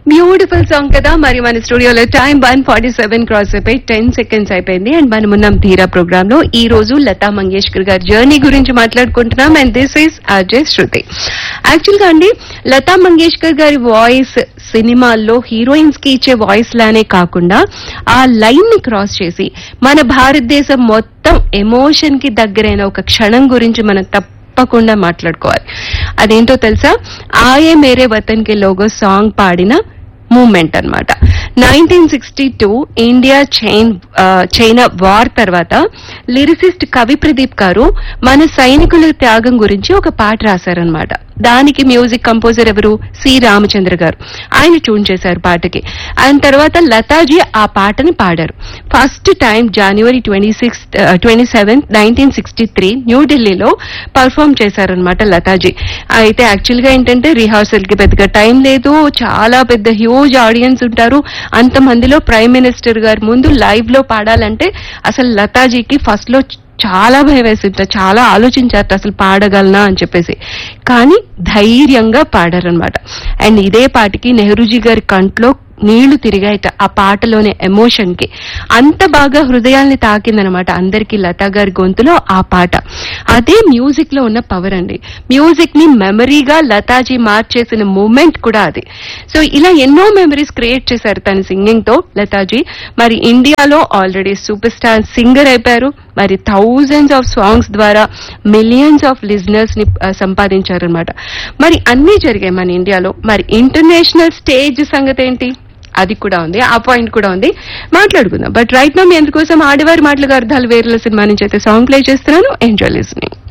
beautiful song కదా మరి మన స్టూడియోలో time one forty seven cross అయిపోయి టెన్ సెకండ్స్ అయిపోయింది అండ్ మనం ఉన్నాం ధీరా ప్రోగ్రామ్ లో ఈ రోజు లతా మంగేష్కర్ గారి జర్నీ గురించి మాట్లాడుకుంటున్నాం and this is Ajay Shruti యాక్చువల్ గా అండి లతా మంగేష్కర్ గారి వాయిస్ సినిమాల్లో హీరోయిన్స్ కి ఇచ్చే వాయిస్ లానే కాకుండా ఆ లైన్ ని క్రాస్ చేసి మన భారతదేశం మొత్తం ఎమోషన్ కి దగ్గరైన ఒక క్షణం గురించి మనం తప్పకుండా మాట్లాడుకోవాలి అదేంటో తెలుసా ఆయే మేరే వతన్ కి లోగో సాంగ్ పాడిన మూమెంట్ అన్నమాట nineteen sixty two India China ఆ, చైనా వార్ తర్వాత లిరిసిస్ట్ కవి ప్రదీప్ గారు మన సైనికుల త్యాగం గురించి ఒక పాట రాశారనమాట దానికి మ్యూజిక్ కంపోజర్ ఎవరు సి రామచంద్ర గారు ఆయన ట్యూన్ చేశారు పాటకి ఆయన తర్వాత లతాజీ ఆ పాటని పాడారు first time January twenty six twenty seventh nineteen sixty three న్యూఢిల్లీలో పర్ఫామ్ చేశారనమాట లతాజీ అయితే యాక్చువల్ గా ఏంటంటే రిహార్సల్ కి పెద్దగా టైం లేదు చాలా పెద్ద హ్యూజ్ ఆడియన్స్ ఉంటారు అంతమందిలో ప్రైమ్ మినిస్టర్ గారి ముందు లైవ్ లో పాడాలంటే అసలు లతాజీకి ఫస్ట్ లో చాలా భయం వేసింట చాలా ఆలోచించారు అసలు పాడగలనా అని చెప్పేసి కానీ ధైర్యంగా పాడారనమాట అండ్ ఇదే పాటికి నెహ్రూజీ గారి కంట్లో నీళ్లు తిరిగాయట ఆ పాటలోని ఎమోషన్ కి అంత బాగా హృదయాల్ని తాకిందనమాట అందరికీ లతా గారి గొంతులో ఆ పాట అదే మ్యూజిక్ లో ఉన్న పవర్ అండి మ్యూజిక్ ని మెమరీగా లతాజీ మార్చేసిన మూమెంట్ కూడా అది సో ఇలా ఎన్నో మెమరీస్ క్రియేట్ చేశారు తన సింగింగ్ తో లతాజీ మరి ఇండియాలో ఆల్రెడీ సూపర్ స్టార్ సింగర్ అయిపోయారు మరి థౌజండ్స్ ఆఫ్ సాంగ్స్ ద్వారా మిలియన్స్ ఆఫ్ లిజనర్స్ ని ఆ, సంపాదించారనమాట మరి అన్నీ జరిగాయి మన ఇండియాలో మరి ఇంటర్నేషనల్ స్టేజ్ సంగతి ఏంటి అది కూడా ఉంది ఆ పాయింట్ కూడా ఉంది మాట్లాడుకుందాం బట్ రైట్ నా మీ ఎందుకోసం ఆడవారి మాటలుగా అర్థాలు వేర్ల సినిమా నుంచి అయితే సాంగ్ ప్లే చేస్తున్నాను ఎంజాయ్ లిస్నింగ్